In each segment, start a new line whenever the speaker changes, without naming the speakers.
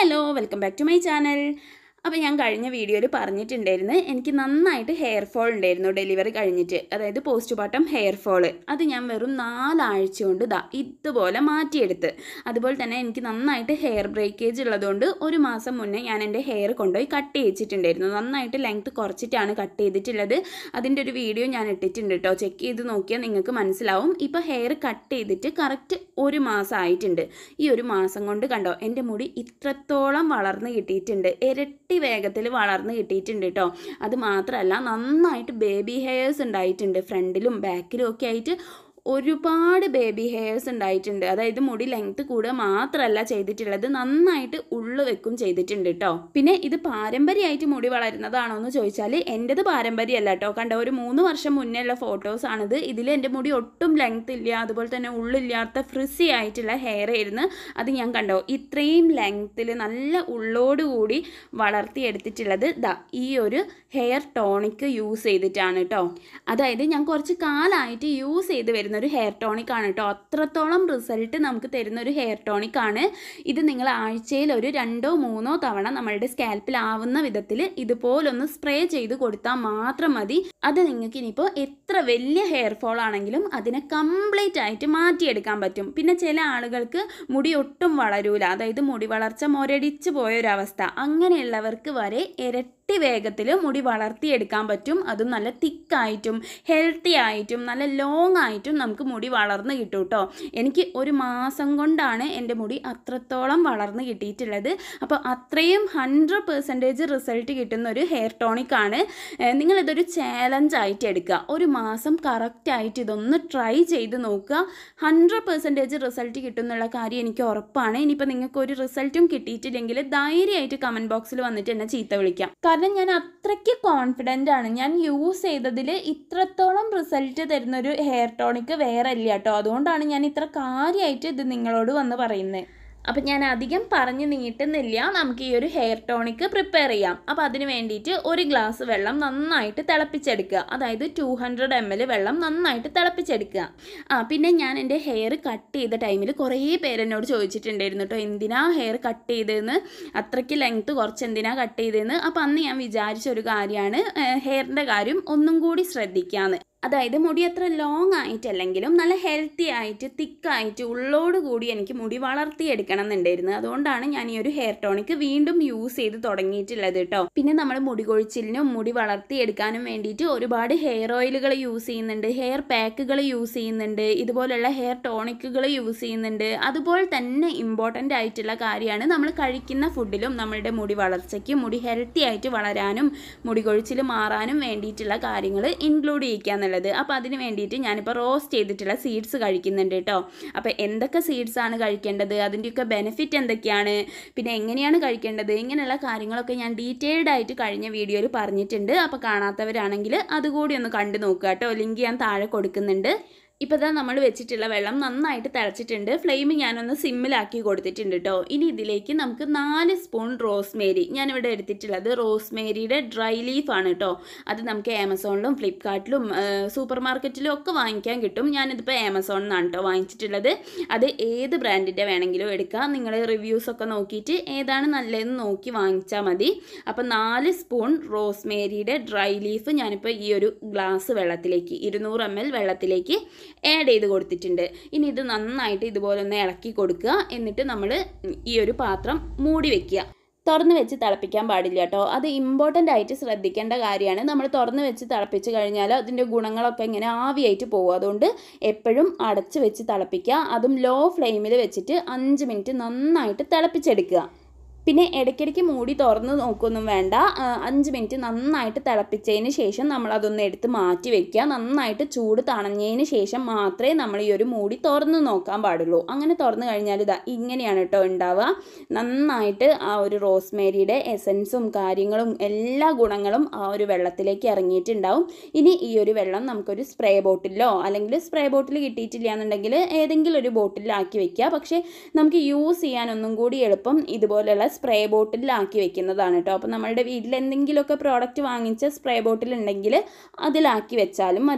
hello welcome back to my channel അപ്പോൾ ഞാൻ കഴിഞ്ഞ വീഡിയോയിൽ പറഞ്ഞിട്ടുണ്ടായിരുന്നു എനിക്ക് നന്നായിട്ട് ഹെയർ ഫോൾ ഉണ്ടായിരുന്നു ഡെലിവറി കഴിഞ്ഞിട്ട് അതായത് പോസ്റ്റ് പാർട്ടം ഹെയർ ഫോള് അത് ഞാൻ വെറും നാലാഴ്ച കൊണ്ട് ദാ ഇതുപോലെ മാറ്റിയെടുത്ത് അതുപോലെ തന്നെ എനിക്ക് നന്നായിട്ട് ഹെയർ ബ്രേക്കേജ് ഉള്ളതുകൊണ്ട് ഒരു മാസം മുന്നേ ഞാൻ എൻ്റെ ഹെയർ കൊണ്ടുപോയി കട്ട് ചെയ്യിച്ചിട്ടുണ്ടായിരുന്നു നന്നായിട്ട് ലെങ്ത് കുറച്ചിട്ടാണ് കട്ട് ചെയ്തിട്ടുള്ളത് അതിൻ്റെ ഒരു വീഡിയോ ഞാൻ ഇട്ടിട്ടുണ്ട് കേട്ടോ ചെക്ക് ചെയ്ത് നോക്കിയാൽ നിങ്ങൾക്ക് മനസ്സിലാവും ഇപ്പോൾ ഹെയർ കട്ട് ചെയ്തിട്ട് കറക്റ്റ് ഒരു മാസം ആയിട്ടുണ്ട് ഈ ഒരു മാസം കൊണ്ട് കണ്ടോ എൻ്റെ മുടി ഇത്രത്തോളം വളർന്ന് കിട്ടിയിട്ടുണ്ട് ഇരട്ടി വേഗത്തിൽ വളർന്ന് കിട്ടിയിട്ടുണ്ട് കേട്ടോ അത് മാത്രമല്ല നന്നായിട്ട് ബേബി ഹെയർസ് ഉണ്ടായിട്ടുണ്ട് ഫ്രണ്ടിലും ബാക്കിലും ഒക്കെ ആയിട്ട് ഒരുപാട് ബേബി ഹെയർസ് ഉണ്ടായിട്ടുണ്ട് അതായത് മുടി ലെങ്ത് കൂടുക മാത്രമല്ല ചെയ്തിട്ടുള്ളത് നന്നായിട്ട് ഉള്ളു വെക്കും ചെയ്തിട്ടുണ്ട് കേട്ടോ പിന്നെ ഇത് പാരമ്പര്യമായിട്ട് മുടി വളരുന്നതാണോ എന്ന് ചോദിച്ചാൽ എൻ്റെത് പാരമ്പര്യമല്ല കേട്ടോ കണ്ട ഒരു മൂന്ന് വർഷം മുന്നേ ഉള്ള ഫോട്ടോസാണിത് ഇതിൽ എൻ്റെ മുടി ഒട്ടും ലെങ്ത് ഇല്ല അതുപോലെ തന്നെ ഉള്ളില്ലാത്ത ഫ്രിസി ആയിട്ടുള്ള ഹെയർ ആയിരുന്നു അത് ഞാൻ കണ്ടോ ഇത്രയും ലെങ്ത്തിൽ നല്ല ഉള്ളോടുകൂടി വളർത്തിയെടുത്തിട്ടുള്ളത് ദാ ഈ ഒരു ഹെയർ ടോണിക് യൂസ് ചെയ്തിട്ടാണ് കേട്ടോ അതായത് ഞാൻ കുറച്ച് കാലമായിട്ട് യൂസ് ചെയ്ത് വരുന്ന ഒരു ഹെയർ ടോണിക് ആണ് കേട്ടോ അത്രത്തോളം റിസൾട്ട് നമുക്ക് തരുന്ന ഒരു ഹെയർ ടോണിക് ആണ് ഇത് നിങ്ങൾ ആഴ്ചയിൽ ഒരു രണ്ടോ മൂന്നോ തവണ നമ്മളുടെ സ്കാൽപ്പിലാവുന്ന വിധത്തിൽ ഇതുപോലൊന്ന് സ്പ്രേ ചെയ്ത് കൊടുത്താൽ മാത്രം മതി അത് നിങ്ങൾക്ക് ഇനിയിപ്പോൾ എത്ര വലിയ ഹെയർ ഫോൾ ആണെങ്കിലും അതിനെ കംപ്ലീറ്റ് ആയിട്ട് മാറ്റിയെടുക്കാൻ പറ്റും പിന്നെ ചില ആളുകൾക്ക് മുടി ഒട്ടും വളരൂല അതായത് മുടി വളർച്ച മുരടിച്ച് പോയൊരവസ്ഥ അങ്ങനെയുള്ളവർക്ക് വരെ ഇരട്ടി വേഗത്തിൽ മുടി വളർത്തിയെടുക്കാൻ പറ്റും അതും നല്ല തിക്കായിട്ടും ഹെൽത്തി ആയിട്ടും നല്ല ലോങ് ആയിട്ടും നമുക്ക് മുടി വളർന്ന് കിട്ടും കേട്ടോ എനിക്ക് ഒരു മാസം കൊണ്ടാണ് എൻ്റെ മുടി അത്രത്തോളം വളർന്ന് കിട്ടിയിട്ടുള്ളത് അപ്പോൾ അത്രയും ഹൺഡ്രഡ് പെർസെൻറ്റേജ് റിസൾട്ട് കിട്ടുന്ന ഒരു ഹെയർ ടോണിക്കാണ് നിങ്ങളിതൊരു ചാലഞ്ച് ആയിട്ട് എടുക്കുക ഒരു മാസം കറക്റ്റായിട്ട് ഇതൊന്ന് ട്രൈ ചെയ്ത് നോക്കുക ഹൺഡ്രഡ് പെർസെൻറ്റേജ് റിസൾട്ട് കിട്ടുന്നുള്ള കാര്യം എനിക്ക് ഉറപ്പാണ് ഇനിയിപ്പോൾ നിങ്ങൾക്ക് ഒരു റിസൾട്ടും കിട്ടിയിട്ടില്ലെങ്കിൽ ധൈര്യമായിട്ട് കമൻറ്റ് ബോക്സിൽ വന്നിട്ട് എന്നെ ചീത്ത വിളിക്കാം കാരണം ഞാൻ അത്രയ്ക്ക് കോൺഫിഡൻ്റ് ആണ് ഞാൻ യൂസ് ചെയ്തതിൽ ഇത്രത്തോളം റിസൾട്ട് തരുന്നൊരു ഹെയർ ടോണിക്ക് വേറെ ഇല്ല കേട്ടോ അതുകൊണ്ടാണ് ഞാൻ ഇത്ര കാര്യമായിട്ട് ഇത് നിങ്ങളോട് വന്ന് പറയുന്നത് അപ്പം ഞാൻ അധികം പറഞ്ഞ് നീട്ടുന്നില്ല നമുക്ക് ഈ ഒരു ഹെയർ ടോണിക്ക് പ്രിപ്പയർ ചെയ്യാം അപ്പോൾ അതിന് വേണ്ടിയിട്ട് ഒരു ഗ്ലാസ് വെള്ളം നന്നായിട്ട് തിളപ്പിച്ചെടുക്കുക അതായത് ടു ഹൺഡ്രഡ് എം എൽ വെള്ളം നന്നായിട്ട് തിളപ്പിച്ചെടുക്കുക ആ പിന്നെ ഞാൻ എൻ്റെ ഹെയർ കട്ട് ചെയ്ത ടൈമിൽ കുറേ പേരെന്നോട് ചോദിച്ചിട്ടുണ്ടായിരുന്നു കേട്ടോ എന്തിനാ ഹെയർ കട്ട് ചെയ്തതെന്ന് അത്രയ്ക്ക് ലെങ്ത്ത് കുറച്ച് എന്തിനാ കട്ട് ചെയ്തതെന്ന് അപ്പോൾ അന്ന് ഞാൻ വിചാരിച്ച ഒരു കാര്യമാണ് ഹെയറിൻ്റെ കാര്യം ഒന്നും കൂടി ശ്രദ്ധിക്കാമെന്ന് അതായത് മുടി അത്ര ലോങ് ആയിട്ടല്ലെങ്കിലും നല്ല ഹെൽത്തി ആയിട്ട് തിക്കായിട്ട് ഉള്ളോട് കൂടി എനിക്ക് മുടി വളർത്തിയെടുക്കണം എന്നുണ്ടായിരുന്നു അതുകൊണ്ടാണ് ഞാൻ ഈ ഒരു ഹെയർ ടോണിക്ക് വീണ്ടും യൂസ് ചെയ്ത് തുടങ്ങിയിട്ടുള്ളത് കേട്ടോ പിന്നെ നമ്മൾ മുടി കൊഴിച്ചിലിനും മുടി വളർത്തിയെടുക്കാനും വേണ്ടിയിട്ട് ഒരുപാട് ഹെയർ ഓയിലുകൾ യൂസ് ചെയ്യുന്നുണ്ട് ഹെയർ പാക്കുകൾ യൂസ് ചെയ്യുന്നുണ്ട് ഇതുപോലുള്ള ഹെയർ ടോണിക്കുകൾ യൂസ് ചെയ്യുന്നുണ്ട് അതുപോലെ തന്നെ ഇമ്പോർട്ടൻ്റ് ആയിട്ടുള്ള കാര്യമാണ് നമ്മൾ കഴിക്കുന്ന ഫുഡിലും നമ്മളുടെ മുടി വളർച്ചയ്ക്കും മുടി ഹെൽത്തി ആയിട്ട് വളരാനും മുടി കൊഴിച്ചിൽ മാറാനും വേണ്ടിയിട്ടുള്ള കാര്യങ്ങൾ ഇൻക്ലൂഡ് ചെയ്യിക്കുക എന്നുള്ളത് അപ്പോൾ അതിന് വേണ്ടിയിട്ട് ഞാനിപ്പോൾ റോസ്റ്റ് ചെയ്തിട്ടുള്ള സീഡ്സ് കഴിക്കുന്നുണ്ട് കേട്ടോ അപ്പോൾ എന്തൊക്കെ സീഡ്സ് ആണ് കഴിക്കേണ്ടത് അതിൻ്റെയൊക്കെ ബെനിഫിറ്റ് എന്തൊക്കെയാണ് പിന്നെ എങ്ങനെയാണ് കഴിക്കേണ്ടത് ഇങ്ങനെയുള്ള കാര്യങ്ങളൊക്കെ ഞാൻ ഡീറ്റെയിൽഡ് ആയിട്ട് കഴിഞ്ഞ വീഡിയോയിൽ പറഞ്ഞിട്ടുണ്ട് അപ്പോൾ കാണാത്തവരാണെങ്കിൽ അതുകൂടി ഒന്ന് കണ്ടു നോക്കുക കേട്ടോ ലിങ്ക് ഞാൻ താഴെ കൊടുക്കുന്നുണ്ട് ഇപ്പോൾ ഇതാ നമ്മൾ വെച്ചിട്ടുള്ള വെള്ളം നന്നായിട്ട് തിളച്ചിട്ടുണ്ട് ഫ്ലെയിം ഞാനൊന്ന് സിമ്മിലാക്കി കൊടുത്തിട്ടുണ്ട് കേട്ടോ ഇനി ഇതിലേക്ക് നമുക്ക് നാല് സ്പൂൺ റോസ്മേരി ഞാനിവിടെ എടുത്തിട്ടുള്ളത് റോസ്മേരിയുടെ ഡ്രൈ ലീഫാണ് കേട്ടോ അത് നമുക്ക് ആമസോണിലും ഫ്ലിപ്കാർട്ടിലും സൂപ്പർ മാർക്കറ്റിലും ഒക്കെ വാങ്ങിക്കാൻ കിട്ടും ഞാനിതിപ്പോൾ ആമസോണിൽ നിന്നാണ് കേട്ടോ വാങ്ങിച്ചിട്ടുള്ളത് അത് ഏത് ബ്രാൻഡിൻ്റെ വേണമെങ്കിലും എടുക്കാം നിങ്ങൾ റിവ്യൂസ് ഒക്കെ നോക്കിയിട്ട് ഏതാണ് നല്ലതെന്ന് നോക്കി വാങ്ങിച്ചാൽ മതി അപ്പോൾ നാല് സ്പൂൺ റോസ്മേരിയുടെ ഡ്രൈ ലീഫ് ഞാനിപ്പോൾ ഈ ഒരു ഗ്ലാസ് വെള്ളത്തിലേക്ക് ഇരുന്നൂറ് എം എൽ വെള്ളത്തിലേക്ക് ആഡ് ചെയ്ത് കൊടുത്തിട്ടുണ്ട് ഇനി ഇത് നന്നായിട്ട് ഇതുപോലെ ഒന്ന് ഇളക്കി കൊടുക്കുക എന്നിട്ട് നമ്മൾ ഈ ഒരു പാത്രം മൂടി വെക്കുക തുറന്ന് വെച്ച് തിളപ്പിക്കാൻ പാടില്ല കേട്ടോ അത് ഇമ്പോർട്ടൻ്റ് ആയിട്ട് ശ്രദ്ധിക്കേണ്ട കാര്യമാണ് നമ്മൾ തുറന്ന് വെച്ച് തിളപ്പിച്ച് കഴിഞ്ഞാൽ അതിൻ്റെ ഗുണങ്ങളൊക്കെ ഇങ്ങനെ ആവിയായിട്ട് പോകും അതുകൊണ്ട് എപ്പോഴും അടച്ച് വെച്ച് തിളപ്പിക്കുക അതും ലോ ഫ്ലെയിമിൽ വെച്ചിട്ട് അഞ്ച് മിനിറ്റ് നന്നായിട്ട് തിളപ്പിച്ചെടുക്കുക പിന്നെ ഇടയ്ക്കിടയ്ക്ക് മൂടി തുറന്ന് നോക്കൊന്നും വേണ്ട അഞ്ച് മിനിറ്റ് നന്നായിട്ട് തിളപ്പിച്ചതിന് ശേഷം നമ്മൾ അതൊന്ന് എടുത്ത് മാറ്റി വെക്കുക നന്നായിട്ട് ചൂട് തണഞ്ഞതിന് ശേഷം മാത്രമേ നമ്മൾ ഈ ഒരു മൂടി തുറന്ന് നോക്കാൻ പാടുള്ളൂ അങ്ങനെ തുറന്ന് കഴിഞ്ഞാൽ ഇതാ ഇങ്ങനെയാണ് കേട്ടോ ഉണ്ടാവുക നന്നായിട്ട് ആ ഒരു റോസ്മേരിയുടെ എസൻസും കാര്യങ്ങളും എല്ലാ ഗുണങ്ങളും ആ ഒരു വെള്ളത്തിലേക്ക് ഇറങ്ങിയിട്ടുണ്ടാവും ഇനി ഈ ഒരു വെള്ളം നമുക്കൊരു സ്പ്രേ ബോട്ടിലോ അല്ലെങ്കിൽ സ്പ്രേ ബോട്ടിൽ കിട്ടിയിട്ടില്ല എന്നുണ്ടെങ്കിൽ ഏതെങ്കിലും ഒരു ബോട്ടിലാക്കി വെക്കുക പക്ഷേ നമുക്ക് യൂസ് ചെയ്യാനൊന്നും കൂടി എളുപ്പം ഇതുപോലെയുള്ള സ്പ്രേ ബോട്ടിലാക്കി വെക്കുന്നതാണ് കേട്ടോ അപ്പോൾ നമ്മളുടെ വീട്ടിൽ എന്തെങ്കിലുമൊക്കെ പ്രോഡക്റ്റ് വാങ്ങിച്ച സ്പ്രേ ബോട്ടിൽ ഉണ്ടെങ്കിൽ അതിലാക്കി വെച്ചാലും മതി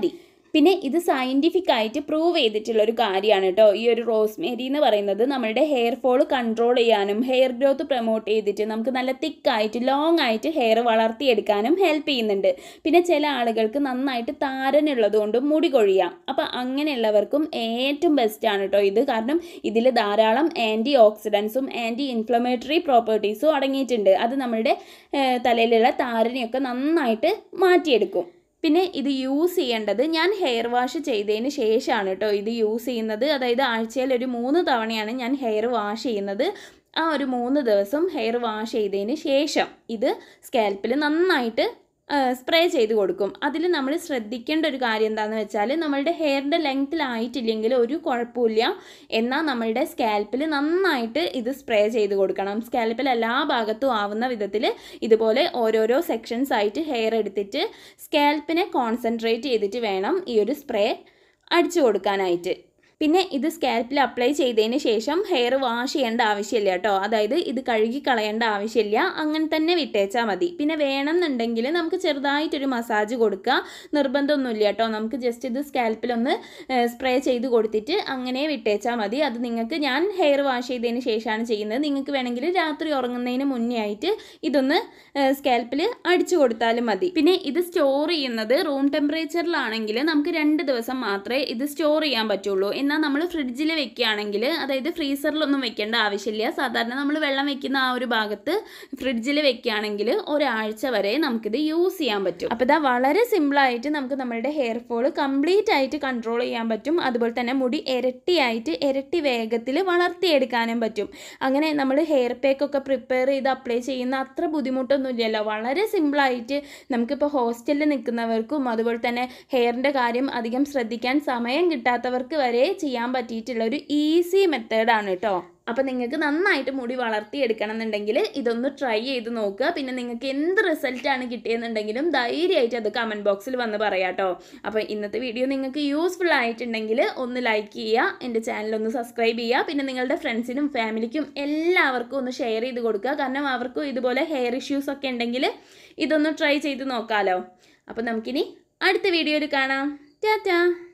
പിന്നെ ഇത് സയൻറ്റിഫിക് ആയിട്ട് പ്രൂവ് ചെയ്തിട്ടുള്ള ഒരു കാര്യമാണ് കേട്ടോ ഈ ഒരു റോസ്മേരി എന്ന് പറയുന്നത് നമ്മളുടെ ഹെയർ ഫോൾ കൺട്രോൾ ചെയ്യാനും ഹെയർ ഗ്രോത്ത് പ്രൊമോട്ട് ചെയ്തിട്ട് നമുക്ക് നല്ല തിക്കായിട്ട് ലോങ് ആയിട്ട് ഹെയർ വളർത്തിയെടുക്കാനും ഹെൽപ്പ് ചെയ്യുന്നുണ്ട് പിന്നെ ചില ആളുകൾക്ക് നന്നായിട്ട് താരനുള്ളത് കൊണ്ടും മുടി കൊഴിയാം അപ്പോൾ അങ്ങനെയുള്ളവർക്കും ഏറ്റവും ബെസ്റ്റാണ് കേട്ടോ ഇത് കാരണം ഇതിൽ ധാരാളം ആൻറ്റി ഓക്സിഡൻസും ആൻറ്റി ഇൻഫ്ലമേറ്ററി പ്രോപ്പർട്ടീസും അടങ്ങിയിട്ടുണ്ട് അത് നമ്മളുടെ ഏഹ്, തലയിലുള്ള താരനെയൊക്കെ നന്നായിട്ട് മാറ്റിയെടുക്കും പിന്നെ ഇത് യൂസ് ചെയ്യേണ്ടത് ഞാൻ ഹെയർ വാഷ് ചെയ്തതിന് ശേഷമാണ് കേട്ടോ ഇത് യൂസ് ചെയ്യുന്നത് അതായത് ആഴ്ചയിൽ ഒരു മൂന്ന് തവണയാണ് ഞാൻ ഹെയർ വാഷ് ചെയ്യുന്നത് ആ ഒരു മൂന്ന് ദിവസം ഹെയർ വാഷ് ചെയ്തതിന് ശേഷം ഇത് സ്കാൽപ്പിൽ നന്നായിട്ട് സ്പ്രേ ചെയ്ത് കൊടുക്കും അതിൽ നമ്മൾ ശ്രദ്ധിക്കേണ്ട ഒരു കാര്യം എന്താണെന്ന് വെച്ചാൽ നമ്മളുടെ ഹെയറിൻ്റെ ലെങ്ത്തിലായിട്ടില്ലെങ്കിൽ ഒരു കുഴപ്പമില്ല എന്നാൽ നമ്മളുടെ സ്കാൽപ്പിൽ നന്നായിട്ട് ഇത് സ്പ്രേ ചെയ്ത് കൊടുക്കണം സ്കാൽപ്പിൽ എല്ലാ ഭാഗത്തും ആവുന്ന വിധത്തിൽ ഇതുപോലെ ഓരോരോ സെക്ഷൻസ് ആയിട്ട് ഹെയർ എടുത്തിട്ട് സ്കാൽപ്പിനെ കോൺസെൻട്രേറ്റ് ചെയ്തിട്ട് വേണം ഈ ഒരു സ്പ്രേ അടിച്ചു കൊടുക്കാനായിട്ട് പിന്നെ ഇത് സ്കാൽപ്പിൽ അപ്ലൈ ചെയ്തതിന് ശേഷം ഹെയർ വാഷ് ചെയ്യേണ്ട ആവശ്യമില്ല കേട്ടോ അതായത് ഇത് കഴുകി കളയേണ്ട ആവശ്യമില്ല അങ്ങനെ തന്നെ വിട്ടേച്ചാൽ മതി പിന്നെ വേണമെന്നുണ്ടെങ്കിൽ നമുക്ക് ചെറുതായിട്ടൊരു മസാജ് കൊടുക്കുക നിർബന്ധമൊന്നുമില്ല കേട്ടോ നമുക്ക് ജസ്റ്റ് ഇത് സ്കാൽപ്പിലൊന്ന് സ്പ്രേ ചെയ്ത് കൊടുത്തിട്ട് അങ്ങനെ വിട്ടേച്ചാൽ മതി അത് നിങ്ങൾക്ക് ഞാൻ ഹെയർ വാഷ് ചെയ്തതിന് ശേഷമാണ് ചെയ്യുന്നത് നിങ്ങൾക്ക് വേണമെങ്കിൽ രാത്രി ഉറങ്ങുന്നതിന് മുന്നേ ആയിട്ട് ഇതൊന്ന് സ്കാൽപ്പിൽ അടിച്ചു കൊടുത്താലും മതി പിന്നെ ഇത് സ്റ്റോർ ചെയ്യുന്നത് റൂം ടെമ്പറേച്ചറിലാണെങ്കിൽ നമുക്ക് രണ്ട് ദിവസം മാത്രമേ ഇത് സ്റ്റോർ ചെയ്യാൻ പറ്റുള്ളൂ എന്നാൽ നമ്മൾ ഫ്രിഡ്ജിൽ വെക്കുകയാണെങ്കിൽ അതായത് ഫ്രീസറിലൊന്നും വെക്കേണ്ട ആവശ്യമില്ല സാധാരണ നമ്മൾ വെള്ളം വെക്കുന്ന ആ ഒരു ഭാഗത്ത് ഫ്രിഡ്ജിൽ വെക്കുകയാണെങ്കിൽ ഒരാഴ്ച വരെ നമുക്കിത് യൂസ് ചെയ്യാൻ പറ്റും അപ്പോൾ ഇതാ വളരെ സിമ്പിളായിട്ട് നമുക്ക് നമ്മളുടെ ഹെയർ ഫോൾ കംപ്ലീറ്റ് ആയിട്ട് കൺട്രോൾ ചെയ്യാൻ പറ്റും അതുപോലെ തന്നെ മുടി ഇരട്ടിയായിട്ട് ഇരട്ടി വേഗത്തിൽ വളർത്തിയെടുക്കാനും പറ്റും അങ്ങനെ നമ്മൾ ഹെയർ പാക്കൊക്കെ പ്രിപ്പയർ ചെയ്ത് അപ്ലൈ ചെയ്യുന്ന അത്ര ബുദ്ധിമുട്ടൊന്നുമില്ലല്ലോ വളരെ സിമ്പിളായിട്ട് നമുക്കിപ്പോൾ ഹോസ്റ്റലിൽ നിൽക്കുന്നവർക്കും അതുപോലെ തന്നെ ഹെയറിൻ്റെ കാര്യം അധികം ശ്രദ്ധിക്കാൻ സമയം കിട്ടാത്തവർക്ക് വരെ ചെയ്യാൻ പറ്റിയിട്ടുള്ള ഒരു ഈസി മെത്തേഡാണ് കേട്ടോ അപ്പോൾ നിങ്ങൾക്ക് നന്നായിട്ട് മുടി വളർത്തിയെടുക്കണം എന്നുണ്ടെങ്കിൽ ഇതൊന്ന് ട്രൈ ചെയ്ത് നോക്കുക പിന്നെ നിങ്ങൾക്ക് എന്ത് റിസൾട്ടാണ് കിട്ടിയെന്നുണ്ടെങ്കിലും ധൈര്യമായിട്ട് അത് കമൻറ്റ് ബോക്സിൽ വന്ന് പറയാം കേട്ടോ അപ്പോൾ ഇന്നത്തെ വീഡിയോ നിങ്ങൾക്ക് യൂസ്ഫുൾ ആയിട്ടുണ്ടെങ്കിൽ ഒന്ന് ലൈക്ക് ചെയ്യുക എൻ്റെ ചാനൽ ഒന്ന് സബ്സ്ക്രൈബ് ചെയ്യുക പിന്നെ നിങ്ങളുടെ ഫ്രണ്ട്സിനും ഫാമിലിക്കും എല്ലാവർക്കും ഒന്ന് ഷെയർ ചെയ്ത് കൊടുക്കുക കാരണം അവർക്കും ഇതുപോലെ ഹെയർ ഇഷ്യൂസ് ഒക്കെ ഉണ്ടെങ്കിൽ ഇതൊന്ന് ട്രൈ ചെയ്ത് നോക്കാമല്ലോ അപ്പോൾ നമുക്കിനി അടുത്ത വീഡിയോയിൽ കാണാം ടാറ്റാ